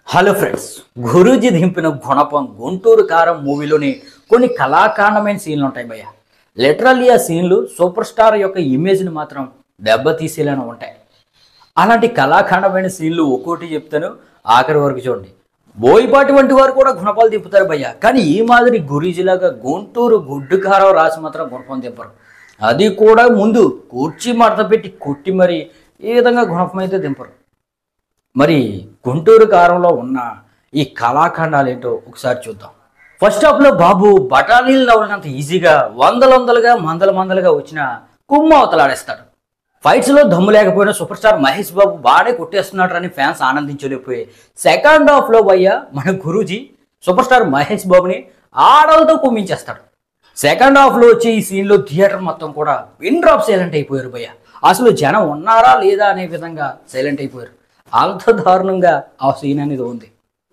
hello friends Guruji దింపిన గుణపం గుంటూరు కారం మూవీలోని కొన్ని కళాకాండమైన సీన్లు ఉంటాయి భయ్య లిటరల్లీ ఆ సీన్లు సూపర్ స్టార్ యొక్క ఇమేజ్ని మాత్రం దెబ్బతీసేలానే ఉంటాయి అలాంటి కళాఖండమైన సీన్లు ఒక్కోటి చెప్తాను ఆఖరి వరకు చూడండి బోయపాటి వంటి వారు కూడా గుణపాలు తిప్పుతారు భయ్య కానీ ఈ మాదిరి గురీజీలాగా గుంటూరు గుడ్డు కారం రాసి మాత్రం గుణపం తిప్పరు అది కూడా ముందు కూర్చి మడత పెట్టి కొట్టి మరి ఈ విధంగా గుణపం అయితే దింపరు మరి గుంటూరు కారంలో ఉన్న ఈ కళాఖండాలు ఏంటో ఒకసారి చూద్దాం ఫస్ట్ హాఫ్ లో బాబు బఠానీలు నవ్వనంత ఈజీగా వందల వందలుగా మందల మందలుగా వచ్చిన కుమ్మ అవతలాడేస్తాడు ఫైట్స్ లో దమ్ము లేకపోయినా సూపర్ స్టార్ మహేష్ బాబు బాగానే కొట్టేస్తున్నాడు అని ఫ్యాన్స్ ఆనందించలేకపోయి సెకండ్ హాఫ్ లో భయ్య మన గురూజీ సూపర్ స్టార్ మహేష్ బాబుని ఆడలతో కుమ్మించేస్తాడు సెకండ్ హాఫ్ లో వచ్చే ఈ సీన్ లో థియేటర్ మొత్తం కూడా పిన్ డ్రాప్ సైలెంట్ అయిపోయారు భయ్య అసలు జనం ఉన్నారా లేదా అనే విధంగా సైలెంట్ అయిపోయారు అంత దారుణంగా ఆ సీన్ అనేది ఉంది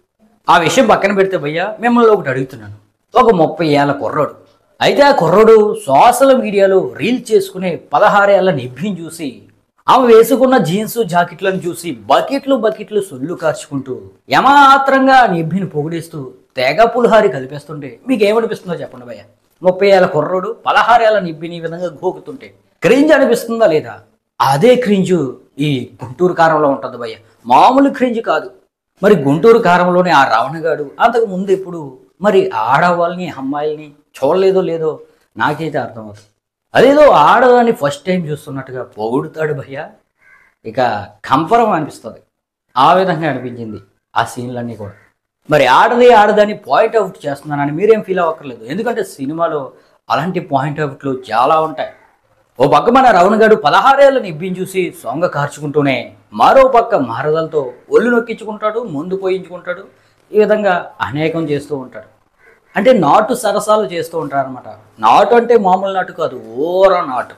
ఆ విషయం పక్కన పెడితే భయ్య మిమ్మల్ని ఒకటి అడుగుతున్నాను ఒక ముప్పై ఏళ్ళ కుర్రోడు అయితే ఆ కుర్రోడు సోషల్ మీడియాలో రీల్ చేసుకునే పదహారేళ్ల నిబ్బిని చూసి ఆమె వేసుకున్న జీన్స్ జాకెట్లను చూసి బకెట్లు బకెట్లు సొల్లు కార్చుకుంటూ యమాత్రంగా ఆ నిబ్బిని పొగిడేస్తూ తెగ పులిహారి కలిపేస్తుంటే మీకు ఏమనిపిస్తుందో చెప్పండి భయ్య ముప్పై ఏళ్ళ కుర్రోడు పదహారేళ్ల నిబ్బిని ఈ విధంగా గోకుతుంటే క్రింజ్ అనిపిస్తుందా లేదా అదే క్రింజు ఈ గుంటూరు కారంలో ఉంటుంది భయ్య మామూలు క్రింజ్ కాదు మరి గుంటూరు కారంలోని ఆ రావణగాడు అంతకు ముందు ఇప్పుడు మరి ఆడవాళ్ళని అమ్మాయిల్ని చూడలేదో లేదో నాకైతే అర్థమవుతుంది అదేదో ఆడదాన్ని ఫస్ట్ టైం చూస్తున్నట్టుగా పొగుడుతాడు భయ్య ఇక కంపరం అనిపిస్తుంది ఆ విధంగా అనిపించింది ఆ సీన్లన్నీ కూడా మరి ఆడది ఆడదని పాయింట్ అవుట్ చేస్తున్నానని మీరేం ఫీల్ అవ్వక్కర్లేదు ఎందుకంటే సినిమాలో అలాంటి పాయింట్ అవుట్లు చాలా ఉంటాయి ఓ పక్క మన రవణగాడు పదహారేళ్ళ నిబ్బిని చూసి సొంగ కార్చుకుంటూనే మరో పక్క మరదలతో ఒళ్ళు నొక్కించుకుంటాడు ముందు పోయించుకుంటాడు ఈ విధంగా అనేకం చేస్తూ ఉంటాడు అంటే నాటు సరసాలు చేస్తూ ఉంటారనమాట నాటు అంటే మామూలు నాటు కాదు ఓరా నాటు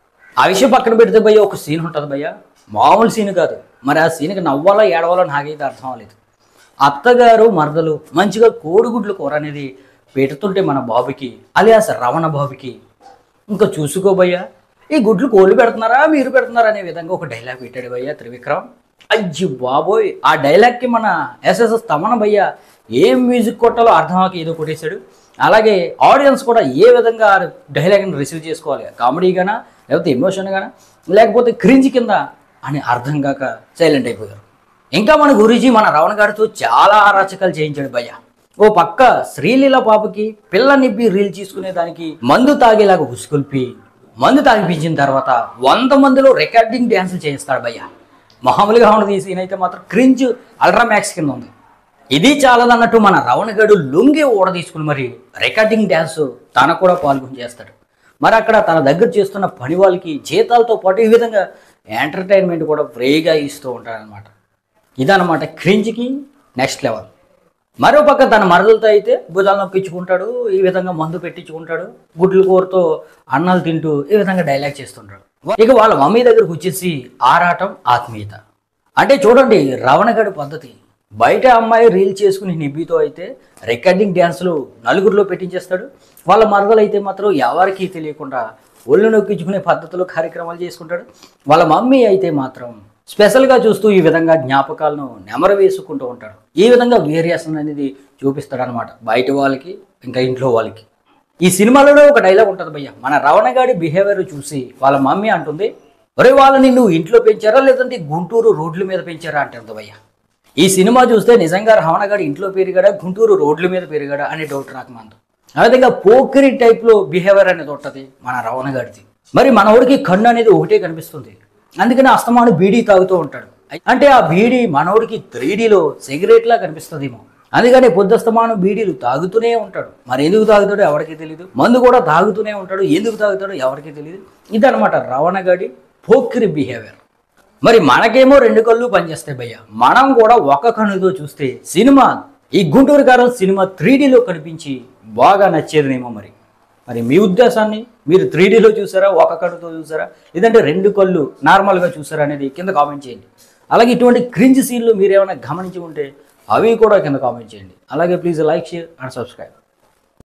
ఆ విషయం పక్కన పెడితే భయ్య ఒక సీన్ ఉంటుంది భయ్య మామూలు సీన్ కాదు మరి ఆ సీన్కి నవ్వాలా ఏడవాలో నాకైతే అర్థం అవ్వలేదు అత్తగారు మరదలు మంచిగా కోడిగుడ్లు కూర అనేది పెడుతుంటే మన బాబుకి అలియాస్ రవణ బాబుకి ఇంకా చూసుకోబయ్యా ఈ గుడ్లు కోళ్ళు పెడుతున్నారా మీరు పెడుతున్నారా అనే విధంగా ఒక డైలాగ్ పెట్టాడు భయ్య త్రివిక్రమ్ అజ్జి బాబోయ్ ఆ డైలాగ్కి మన ఎస్ఎస్ఎస్ తమన భయ్య ఏం మ్యూజిక్ కొట్టాలో అర్థమాకి ఏదో కొట్టేశాడు అలాగే ఆడియన్స్ కూడా ఏ విధంగా ఆ డైలాగ్ని రిసీవ్ చేసుకోవాలి కామెడీగానా లేకపోతే ఎమోషన్గానా లేకపోతే క్రింజ్ కింద అని అర్థం కాక సైలెంట్ అయిపోయారు ఇంకా మన గురూజీ మన రవణ గారితో చాలా అరాచకాలు చేయించాడు భయ్య ఓ పక్క శ్రీలీల పాపకి పిల్ల నిబ్బి రీల్ తీసుకునే దానికి మందు తాగేలాగా ఉసుకొల్పి మందు తాగిపించిన తర్వాత వంద మందిలో రికార్డింగ్ డ్యాన్సులు చేయిస్తాడు భయ్య మామూలుగా ఉన్నది ఈ సీన్ అయితే మాత్రం క్రింజ్ అల్ట్రా మ్యాక్స్ కింద ఉంది ఇది చాలదన్నట్టు మన రవణగడు లుంగి ఊడ తీసుకుని మరి రికార్డింగ్ డ్యాన్స్ తన కూడా పాల్గొని చేస్తాడు మరి అక్కడ తన దగ్గర చేస్తున్న పని వాళ్ళకి జీతాలతో పాటు ఈ విధంగా ఎంటర్టైన్మెంట్ కూడా ఫ్రీగా ఇస్తూ ఉంటాడనమాట ఇదన్నమాట క్రింజ్కి నెక్స్ట్ లెవెల్ మరో పక్క తన మరదలతో అయితే భుజాలు నొప్పించుకుంటాడు ఈ విధంగా మందు పెట్టించుకుంటాడు గుడ్లు కూరతో అన్నాలు తింటూ ఈ విధంగా డైలాగ్ చేస్తుంటాడు ఇక వాళ్ళ మమ్మీ దగ్గరకు వచ్చేసి ఆరాటం ఆత్మీయత అంటే చూడండి రవణగడు పద్ధతి బయట అమ్మాయి రీల్ చేసుకుని నిబ్బితో అయితే రికార్డింగ్ డ్యాన్సులు నలుగురిలో పెట్టించేస్తాడు వాళ్ళ మరదలు అయితే మాత్రం ఎవరికీ తెలియకుండా ఒళ్ళు నొక్కించుకునే పద్ధతిలో కార్యక్రమాలు చేసుకుంటాడు వాళ్ళ మమ్మీ అయితే మాత్రం స్పెషల్గా చూస్తూ ఈ విధంగా జ్ఞాపకాలను నెమర వేసుకుంటూ ఉంటాడు ఈ విధంగా వేరియేషన్ అనేది చూపిస్తాడు అనమాట బయట వాళ్ళకి ఇంకా ఇంట్లో వాళ్ళకి ఈ సినిమాలోనే ఒక డైలాగ్ ఉంటుంది భయ్య మన రవణగాడి బిహేవియర్ చూసి వాళ్ళ మమ్మీ అంటుంది ఒరే వాళ్ళని నువ్వు ఇంట్లో పెంచారా లేదంటే గుంటూరు రోడ్ల మీద పెంచారా అంటుంది భయ్య ఈ సినిమా చూస్తే నిజంగా రవణగాడి ఇంట్లో పెరిగాడా గుంటూరు రోడ్ల మీద పెరిగాడా అనే డౌట్ నాకు మందు ఆ విధంగా పోకిరి టైప్లో బిహేవియర్ అనేది ఉంటుంది మన రవణగాడిది మరి మనోడికి కన్ను అనేది ఒకటే కనిపిస్తుంది అందుకని అస్తమాను బీడీ తాగుతూ ఉంటాడు అంటే ఆ బీడీ మనోడికి త్రీడీలో సిగరెట్లా కనిపిస్తుందేమో అందుకని పొద్దుస్తమానం బీడీలు తాగుతూనే ఉంటాడు మరి ఎందుకు తాగుతాడో ఎవరికి తెలియదు మందు కూడా తాగుతూనే ఉంటాడు ఎందుకు తాగుతాడో ఎవరికి తెలియదు ఇదనమాట రవణగాడి పోకిరి బిహేవియర్ మరి మనకేమో రెండు కళ్ళు పనిచేస్తాయి భయ్య మనం కూడా ఒక కన్నుతో చూస్తే సినిమా ఈ గుంటూరు కారం సినిమా త్రీడీలో కనిపించి బాగా నచ్చేదినేమో మరి మరి మీ ఉద్దేశాన్ని మీరు త్రీడీలో చూసారా ఒక కన్నుతో చూసారా లేదంటే రెండు కళ్ళు నార్మల్గా చూసారా అనేది కింద కామెంట్ చేయండి అలాగే ఇటువంటి క్రింజ్ సీన్లు మీరు ఏమైనా గమనించి ఉంటే అవి కూడా కింద కామెంట్ చేయండి అలాగే please like share and subscribe